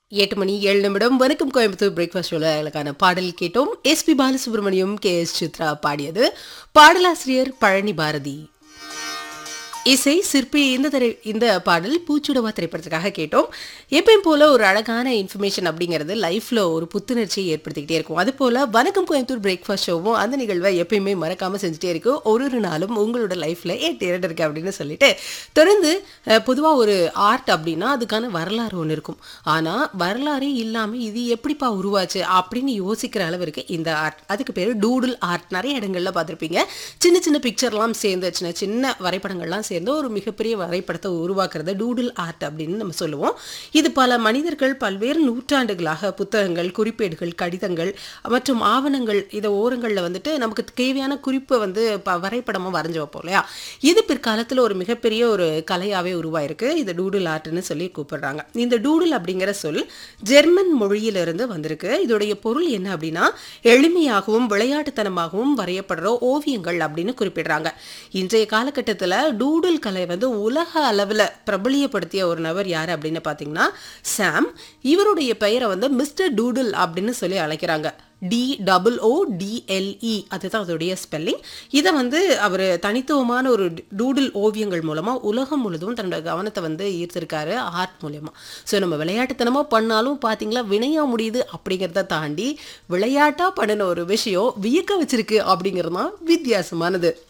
எட்டு மணி ஏழு நிமிடம் வணக்கம் கோயம்புத்தூர் பிரேக்ஃபாஸ்ட் ஷோலுக்கான பாடல் கேட்டோம் S P Balasubrahmanyam K S Chithra பாடியது பாடலாசிரியர் பழனி பாரதி இசை சிற்பி இந்த திரை இந்த பாடல் பூச்சுடவா திரைப்படத்துக்காக கேட்டோம் எப்பயும் போல ஒரு அழகான இன்ஃபர்மேஷன் அப்படிங்கிறது லைஃப்ல ஒரு புத்துணர்ச்சியை ஏற்படுத்திக்கிட்டே இருக்கும் அது போல வணக்கம் கோயம்புத்தூர் பிரேக்ஃபாஸ்ட் ஷோவும் அந்த நிகழ்வை எப்பயுமே மறக்காம செஞ்சுட்டே இருக்கும் ஒரு ஒரு நாளும் உங்களோட லைஃப்ல ஏ தேர்ட் இருக்கு அப்படின்னு சொல்லிட்டு தொடர்ந்து அஹ், பொதுவா ஒரு ஆர்ட் அப்படின்னா அதுக்கான வரலாறு ஒன்று இருக்கும் ஆனா வரலாறே இல்லாம இது எப்படிப்பா உருவாச்சு அப்படின்னு யோசிக்கிற அளவிற்கு இந்த ஆர்ட் அதுக்கு பேர் டூடுல் ஆர்ட் நிறைய இடங்கள்ல பார்த்திருப்பீங்க சின்ன சின்ன பிக்சர்லாம் சேர்ந்து சின்ன சின்ன வரைபடங்கள்லாம் சேர்ந்து ஒரு மிகப்பெரிய வரைபடத்தை உருவாக்குறது டூடுல் ஆர்ட் அப்படின்னு நம்ம சொல்லுவோம் இது பல மனிதர்கள் பல்வேறு நூற்றாண்டுகளாக புத்தகங்கள் குறிப்பேடுகள் கடிதங்கள் மற்றும் ஆவணங்கள் இதை ஓரங்களில் வந்துட்டு நமக்கு தேவையான குறிப்பை வந்து ப வரைபடமாக வரைஞ்சு வைப்போம் இல்லையா இது பிற்காலத்தில் ஒரு மிகப்பெரிய ஒரு கலையாகவே உருவாயிருக்கு இது டூடுல் ஆர்ட்னு சொல்லி கூப்பிடுறாங்க இந்த டூடுல் அப்படிங்கிற சொல் ஜெர்மன் மொழியிலிருந்து வந்திருக்கு இதோடைய பொருள் என்ன அப்படின்னா எளிமையாகவும் விளையாட்டுத்தனமாகவும் வரையப்படுற ஓவியங்கள் அப்படின்னு குறிப்பிடுறாங்க இன்றைய காலகட்டத்தில் டூடுல் கலை வந்து உலக அளவில் பிரபலியப்படுத்திய ஒரு நபர் யார் அப்படின்னு பார்த்தீங்கன்னா சாம் இவருடைய பெயரை வந்து மிஸ்டர் டூடுல் அப்படின்னு சொல்லி அழைக்கிறாங்க டி டபுள் ஓ டிஎல்இ அதுதான் அதோடைய ஸ்பெல்லிங் இதை வந்து அவர் தனித்துவமான ஒரு டூடில் ஓவியங்கள் மூலமாக உலகம் முழுதும் தன்னோட கவனத்தை வந்து ஈர்த்திருக்காரு ஆர்ட் மூலயமா ஸோ நம்ம விளையாட்டுத்தனமாக பண்ணாலும் பார்த்தீங்களா வினையா முடியுது அப்படிங்கிறத தாண்டி விளையாட்டாக பண்ணின ஒரு விஷயம் வியக்க வச்சிருக்கு அப்படிங்கிறது தான் வித்தியாசமானது